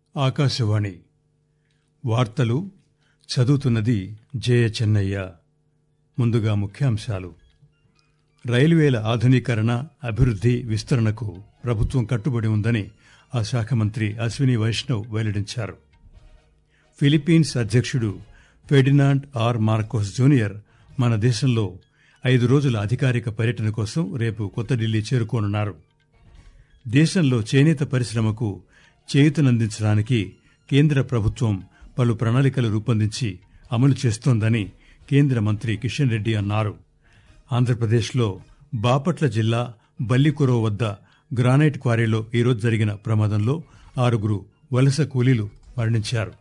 ఆకాశవాణి వార్తలు చదువుతున్నది జయ చెన్నయ్య ముందుగా ముఖ్యాంశాలు రైల్వేల ఆధునీకరణ అభివృద్ది విస్తరణకు ప్రభుత్వం కట్టుబడి ఉందని ఆ శాఖ మంత్రి అశ్విని వైష్ణవ్ వెల్లడించారు ఫిలిప్పీన్స్ అధ్యక్షుడు ఫెర్డినాండ్ ఆర్ మార్కోస్ జూనియర్ మన దేశంలో ఐదు రోజుల అధికారిక పర్యటన కోసం రేపు కొత్త ఢిల్లీ చేరుకోనున్నారు దేశంలో చేనేత పరిశ్రమకు చేయూతనందించడానికి కేంద్ర ప్రభుత్వం పలు ప్రణాళికలు రూపొందించి అమలు చేస్తోందని కేంద్ర మంత్రి కిషన్ రెడ్డి అన్నారు ఆంధ్రప్రదేశ్లో బాపట్ల జిల్లా బల్లికురో వద్ద గ్రానైట్ క్వారీలో ఈరోజు జరిగిన ప్రమాదంలో ఆరుగురు వలస కూలీలు మరణించారు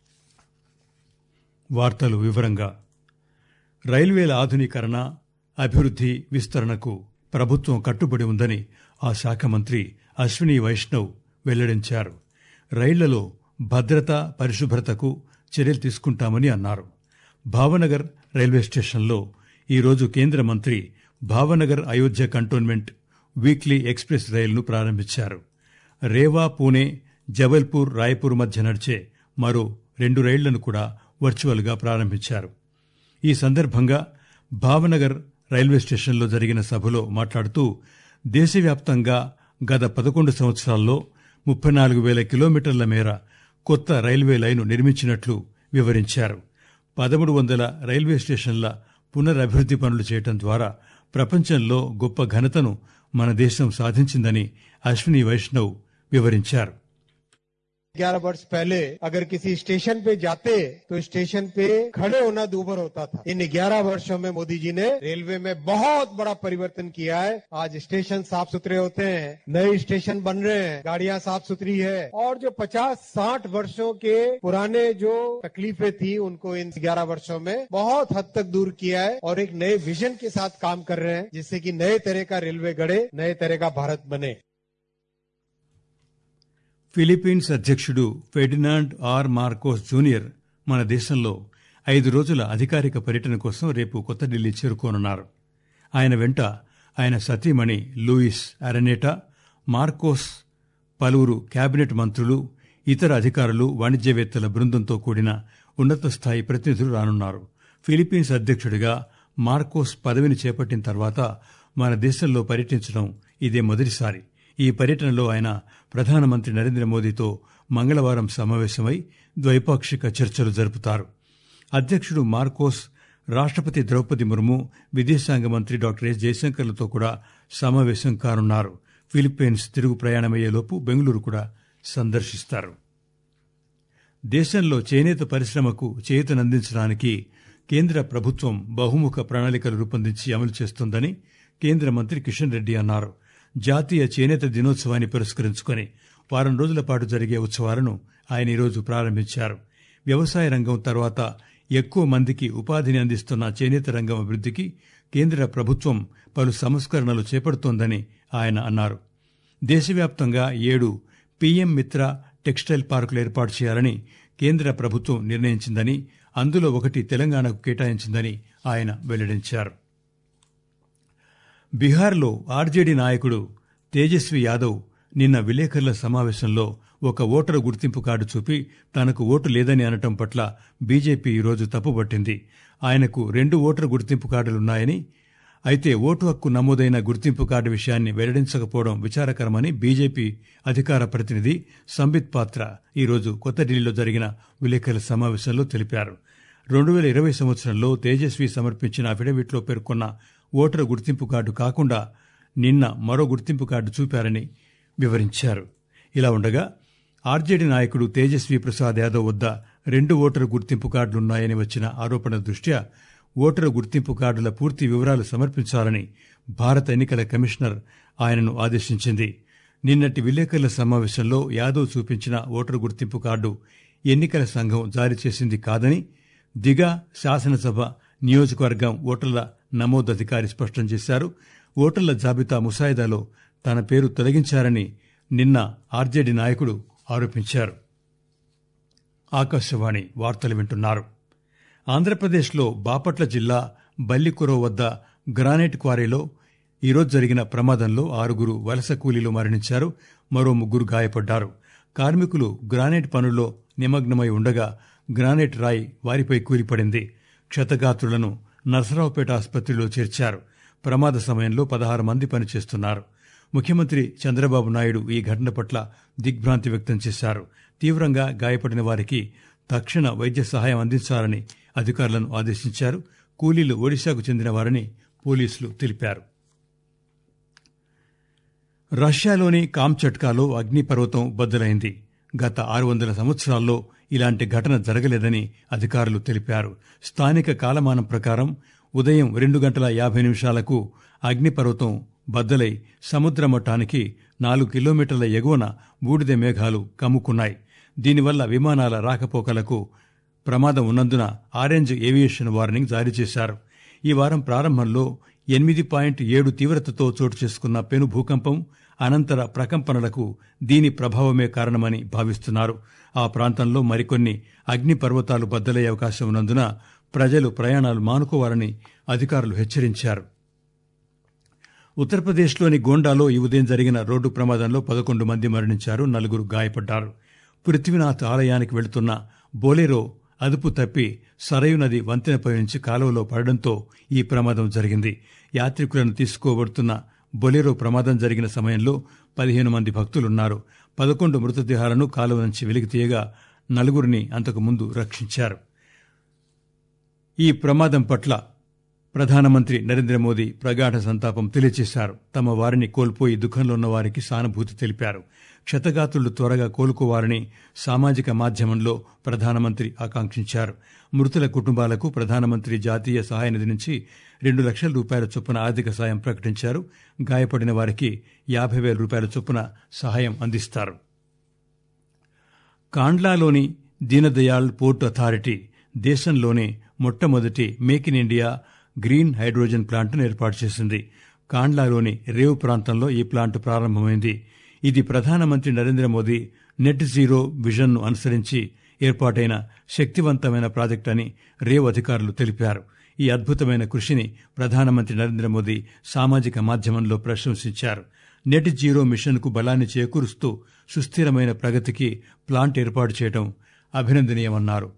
వార్తలు వివరంగా రైల్వేల ఆధునీకరణ అభివృద్ది విస్తరణకు ప్రభుత్వం కట్టుబడి ఉందని ఆ శాఖ మంత్రి అశ్విని వైష్ణవ్ వెల్లడించారు రైళ్లలో భద్రత పరిశుభ్రతకు చర్యలు తీసుకుంటామని అన్నారు భావనగర్ రైల్వే స్టేషన్లో ఈరోజు కేంద్ర మంత్రి Bhavnagar Ayodhya cantonment weekly express రైలును ప్రారంభించారు రేవా పూణే జబల్పూర్ రాయ్పూర్ మధ్య నడిచే మరో రెండు రైళ్లను కూడా వర్చువల్ గా ప్రారంభించారు ఈ సందర్భంగా భావనగర్ రైల్వే స్టేషన్లో జరిగిన సభలో మాట్లాడుతూ దేశవ్యాప్తంగా గత పదకొండు సంవత్సరాల్లో ముప్పై నాలుగు వేల కిలోమీటర్ల మేర కొత్త రైల్వే లైను నిర్మించినట్లు వివరించారు పదమూడు వందల రైల్వే స్టేషన్ల పునరభివృద్ది పనులు చేయడం ద్వారా ప్రపంచంలో గొప్ప ఘనతను మన దేశం సాధించిందని అశ్విని వైష్ణవ్ వివరించారు ग्यारह वर्ष पहले अगर किसी स्टेशन पे जाते तो स्टेशन पे खड़े होना दूभर होता था इन ग्यारह वर्षों में मोदी जी ने रेलवे में बहुत बड़ा परिवर्तन किया है आज स्टेशन साफ सुथरे होते हैं नए स्टेशन बन रहे हैं गाड़ियां साफ सुथरी है और जो पचास साठ वर्षों के पुराने जो तकलीफें थी उनको इन ग्यारह वर्षों में बहुत हद तक दूर किया है और एक नए विजन के साथ काम कर रहे हैं जिससे कि नए तरह का रेलवे गढ़े नए तरह का भारत बने ఫిలిప్పీన్స్ అధ్యక్షుడు ఫెర్డినాండ్ ఆర్ మార్కోస్ జూనియర్ మన దేశంలో ఐదు రోజుల అధికారిక పర్యటన కోసం రేపు కొత్త ఢిల్లీ చేరుకోనున్నారు ఆయన వెంట ఆయన సతీమణి లూయిస్ అరనేటా మార్కోస్ పలువురు కేబినెట్ మంత్రులు ఇతర అధికారులు వాణిజ్యవేత్తల బృందంతో కూడిన ఉన్నత స్థాయి ప్రతినిధులు రానున్నారు ఫిలిప్పీన్స్ అధ్యక్షుడిగా మార్కోస్ పదవిని చేపట్టిన తర్వాత మన దేశంలో పర్యటించడం ఇదే మొదటిసారి ఈ పర్యటనలో ఆయన ప్రధానమంత్రి నరేంద్ర మోదీతో మంగళవారం సమావేశమై ద్వైపాక్షిక చర్చలు జరుపుతారు అధ్యక్షుడు మార్కోస్ రాష్టపతి ద్రౌపది ముర్ము విదేశాంగ మంత్రి డాక్టర్ ఎస్ జయశంకర్లతో కూడా సమావేశం కానున్నారు ఫిలిప్పీన్స్ తిరుగు ప్రయాణమయ్యేలోపు బెంగళూరు కూడా సందర్శిస్తారు దేశంలో చేనేత పరిశ్రమకు చేయూతనందించడానికి కేంద్ర ప్రభుత్వం బహుముఖ ప్రణాళికలు రూపొందించి అమలు చేస్తోందని కేంద్ర మంత్రి కిషన్ రెడ్డి అన్నారు జాతీయ చేనేత దినోత్సవాన్ని పురస్కరించుకుని వారం రోజుల పాటు జరిగే ఉత్సవాలను ఆయన ఈరోజు ప్రారంభించారు వ్యవసాయ రంగం తర్వాత ఎక్కువ మందికి ఉపాధిని అందిస్తున్న చేనేత రంగం అభివృద్దికి కేంద్ర ప్రభుత్వం పలు సంస్కరణలు చేపడుతోందని ఆయన అన్నారు దేశవ్యాప్తంగా ఏడు పీఎం మిత్ర టెక్స్టైల్ పార్కులు ఏర్పాటు చేయాలని కేంద్ర ప్రభుత్వం నిర్ణయించిందని అందులో ఒకటి తెలంగాణకు కేటాయించిందని ఆయన వెల్లడించారు బీహార్లో ఆర్జేడీ నాయకుడు తేజస్వి యాదవ్ నిన్న విలేకరుల సమావేశంలో ఒక ఓటరు గుర్తింపు కార్డు చూపి తనకు ఓటు లేదని అనటం పట్ల బీజేపీ ఈరోజు తప్పుపట్టింది ఆయనకు రెండు ఓటరు గుర్తింపు కార్డులున్నాయని అయితే ఓటు హక్కు నమోదైన గుర్తింపు కార్డు విషయాన్ని వెల్లడించకపోవడం విచారకరమని బీజేపీ అధికార ప్రతినిధి సంబిత్ పాత్ర ఈరోజు కొత్త ఢిల్లీలో జరిగిన విలేకరుల సమావేశంలో తెలిపారు రెండు వేల ఇరవై సంవత్సరంలో తేజస్వి సమర్పించిన అఫిడవిట్లో పేర్కొన్న ఓటరు గుర్తింపు కార్డు కాకుండా నిన్న మరో గుర్తింపు కార్డు చూపారని వివరించారు ఇలా ఉండగా ఆర్జేడీ నాయకుడు తేజస్వి ప్రసాద్ యాదవ్ వద్ద రెండు ఓటరు గుర్తింపు కార్డులున్నాయని వచ్చిన ఆరోపణ దృష్ట్యా ఓటరు గుర్తింపు కార్డుల పూర్తి వివరాలు సమర్పించాలని భారత ఎన్నికల కమిషనర్ ఆయనను ఆదేశించింది నిన్నటి విలేకరుల సమావేశంలో యాదవ్ చూపించిన ఓటరు గుర్తింపు కార్డు ఎన్నికల సంఘం జారీ చేసింది కాదని దిగా శాసనసభ నియోజకవర్గం ఓటర్ల నమోదు అధికారి స్పష్టం చేశారు ఓటర్ల జాబితా ముసాయిదాలో తన పేరు తొలగించారని నిన్న ఆర్జేడీ నాయకుడు ఆరోపించారు ఆకాశవాణి వార్తలు వింటున్నారు ఆంధ్రప్రదేశ్లో బాపట్ల జిల్లా బల్లికురో వద్ద గ్రానైట్ క్వారీలో ఈరోజు జరిగిన ప్రమాదంలో ఆరుగురు వలస కూలీలు మరణించారు మరో ముగ్గురు గాయపడ్డారు కార్మికులు గ్రానైట్ పనుల్లో నిమగ్నమై ఉండగా గ్రానైట్ రాయి వారిపై కూలిపడింది క్షతగాత్రులను నర్సరావుపేట ఆసుపత్రిలో చేర్చారు ప్రమాద సమయంలో పదహారు మంది పనిచేస్తున్నారు ముఖ్యమంత్రి చంద్రబాబు నాయుడు ఈ ఘటన పట్ల దిగ్భ్రాంతి వ్యక్తం చేశారు తీవ్రంగా గాయపడిన వారికి తక్షణ వైద్య సహాయం అందించాలని అధికారులను ఆదేశించారు కూలీలు ఒడిశాకు చెందిన వారని పోలీసులు తెలిపారు రష్యాలోని కామ్చట్కాలో అగ్నిపర్వతం బద్దలైంది గత ఆరు వందల సంవత్సరాల్లో ఇలాంటి ఘటన జరగలేదని అధికారులు తెలిపారు స్థానిక కాలమానం ప్రకారం ఉదయం రెండు గంటల యాభై నిమిషాలకు అగ్నిపర్వతం బద్దలై సముద్ర మట్టానికి నాలుగు కిలోమీటర్ల ఎగువన బూడిద మేఘాలు కమ్ముకున్నాయి దీనివల్ల విమానాల రాకపోకలకు ప్రమాదం ఉన్నందున ఆరెంజ్ ఏవియేషన్ వార్నింగ్ జారీ చేశారు ఈ వారం ప్రారంభంలో ఎనిమిది పాయింట్ ఏడు తీవ్రతతో చోటు చేసుకున్న పెను భూకంపం అనంతర ప్రకంపనలకు దీని ప్రభావమే కారణమని భావిస్తున్నారు ఆ ప్రాంతంలో మరికొన్ని అగ్ని పర్వతాలు బద్దలయ్యే అవకాశం ఉన్నందున ప్రజలు ప్రయాణాలు మానుకోవాలని అధికారులు హెచ్చరించారు ఉత్తరప్రదేశ్లోని గోండాలో ఈ ఉదయం జరిగిన రోడ్డు ప్రమాదంలో పదకొండు మంది మరణించారు నలుగురు గాయపడ్డారు పృథ్వీనాథ్ ఆలయానికి వెళుతున్న బోలెరో అదుపు తప్పి సరయు నది వంతెనపై నుంచి కాలువలో పడడంతో ఈ ప్రమాదం జరిగింది యాత్రికులను తీసుకోబడుతున్న బొలెరో ప్రమాదం జరిగిన సమయంలో పదిహేను మంది భక్తులున్నారు పదకొండు మృతదేహాలను కాలువ నుంచి వెలికి తీయగా నలుగురిని అంతకు ముందు రక్షించారు ఈ ప్రమాదం పట్ల ప్రధానమంత్రి నరేంద్ర మోదీ ప్రగాఢ సంతాపం తెలియజేశారు తమ వారిని కోల్పోయి దుఃఖంలో ఉన్న వారికి సానుభూతి తెలిపారు క్షతగాతులు త్వరగా కోలుకోవాలని సామాజిక మాధ్యమంలో ప్రధానమంత్రి ఆకాంక్షించారు మృతుల కుటుంబాలకు ప్రధానమంత్రి జాతీయ సహాయ నిధి నుంచి రెండు లక్షల రూపాయల చొప్పున ఆర్థిక సాయం ప్రకటించారు గాయపడిన వారికి యాభై వేల రూపాయల చొప్పున సహాయం అందిస్తారు కాండ్లాలోని దీనదయాళ్ పోర్ట్ అథారిటీ దేశంలోనే మొట్టమొదటి make in India green hydrogen ప్లాంట్ను ఏర్పాటు చేసింది కాండ్లాలోని రేవు ప్రాంతంలో ఈ ప్లాంట్ ప్రారంభమైంది ఇది ప్రధానమంత్రి నరేంద్ర మోదీ నెట్ జీరో విజన్ను అనుసరించి ఏర్పాటైన శక్తివంతమైన ప్రాజెక్ట్ అని రేవ్ అధికారులు తెలిపారు ఈ అద్భుతమైన కృషిని ప్రధానమంత్రి నరేంద్ర మోదీ సామాజిక మాధ్యమంలో ప్రశంసించారు నెట్ జీరో మిషన్కు బలాన్ని చేకూరుస్తూ సుస్థిరమైన ప్రగతికి ప్లాంట్ ఏర్పాటు చేయడం అభినందనీయమన్నారు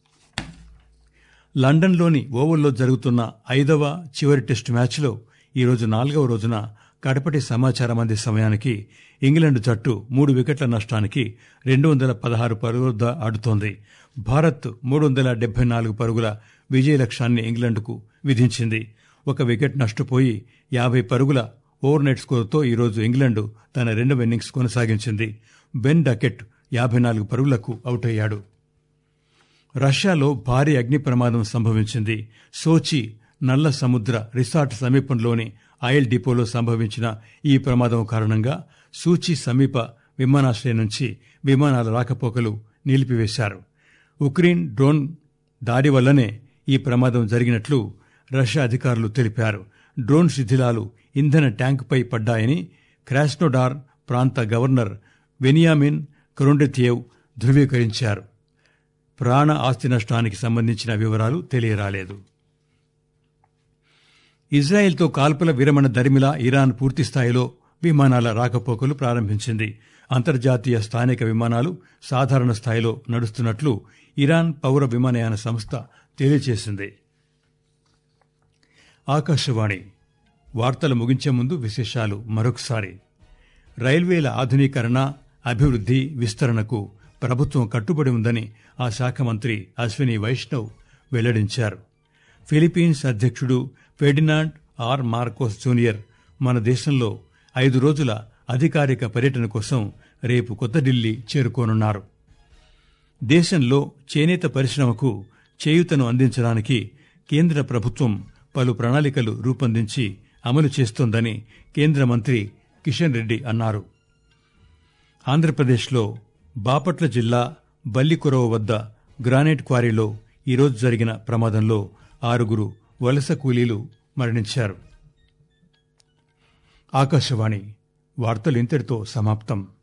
లండన్లోని ఓవల్లో జరుగుతున్న ఐదవ చివరి టెస్టు మ్యాచ్లో ఈరోజు నాలుగవ రోజున కడపటి సమాచారం అందే సమయానికి ఇంగ్లాండ్ జట్టు మూడు వికెట్ల నష్టానికి రెండు వందల పదహారు పరుగుల వద్ద ఆడుతోంది భారత్ మూడు వందల డెబ్బై నాలుగు పరుగుల విజయ లక్ష్యాన్ని ఇంగ్లాండ్కు విధించింది ఒక వికెట్ నష్టపోయి యాభై పరుగుల ఓవర్ నెట్ స్కోరుతో ఈరోజు ఇంగ్లాండ్ తన రెండవ ఇన్నింగ్స్ కొనసాగించింది బెన్ డకెట్ యాభై నాలుగు పరుగులకు అవుటయ్యాడు రష్యాలో భారీ అగ్ని ప్రమాదం సంభవించింది సోచి నల్ల సముద్ర రిసార్ట్ సమీపంలోని ఆయిల్ డిపోలో సంభవించిన ఈ ప్రమాదం కారణంగా సూచి సమీప విమానాశ్రయం నుంచి విమానాల రాకపోకలు నిలిపివేశారు ఉక్రెయిన్ డ్రోన్ దాడి వల్లనే ఈ ప్రమాదం జరిగినట్లు రష్యా అధికారులు తెలిపారు డ్రోన్ శిథిలాలు ఇంధన ట్యాంకుపై పడ్డాయని క్రాస్నోడార్ ప్రాంత గవర్నర్ వెనియామిన్ కరుండెతియేవ్ ధృవీకరించారు ప్రాణ ఆస్తి నష్టానికి సంబంధించిన వివరాలు తెలియరాలేదు ఇజ్రాయెల్తో కాల్పుల విరమణ దరిమిలా ఇరాన్ పూర్తిస్థాయిలో విమానాల రాకపోకలు ప్రారంభించింది అంతర్జాతీయ స్థానిక విమానాలు సాధారణ స్థాయిలో నడుస్తున్నట్లు ఇరాన్ పౌర విమానయాన సంస్థ తెలియజేసింది ఆకాశవాణి వార్తలు ముగించే ముందు విశేషాలు మరొకసారి రైల్వేల ఆధునీకరణ అభివృద్ది విస్తరణకు ప్రభుత్వం కట్టుబడి ఉందని ఆ శాఖ మంత్రి అశ్విని వైష్ణవ్ వెల్లడించారు ఫిలిప్పీన్స్ అధ్యక్షుడు ఫెర్డినాండ్ ఆర్ మార్కోస్ జూనియర్ మన దేశంలో ఐదు రోజుల అధికారిక పర్యటన కోసం రేపు కొత్త ఢిల్లీ చేరుకోనున్నారు దేశంలో చేనేత పరిశ్రమకు చేయూతను అందించడానికి కేంద్ర ప్రభుత్వం పలు ప్రణాళికలు రూపొందించి అమలు చేస్తోందని కేంద్ర మంత్రి కిషన్ రెడ్డి అన్నారు ఆంధ్రప్రదేశ్లో బాపట్ల జిల్లా బల్లికొరవ వద్ద గ్రానైట్ క్వారీలో ఈరోజు జరిగిన ప్రమాదంలో ఆరుగురు వలస కూలీలు మరణించారు ఆకాశవాణి వార్తలు ఇంతటితో సమాప్తం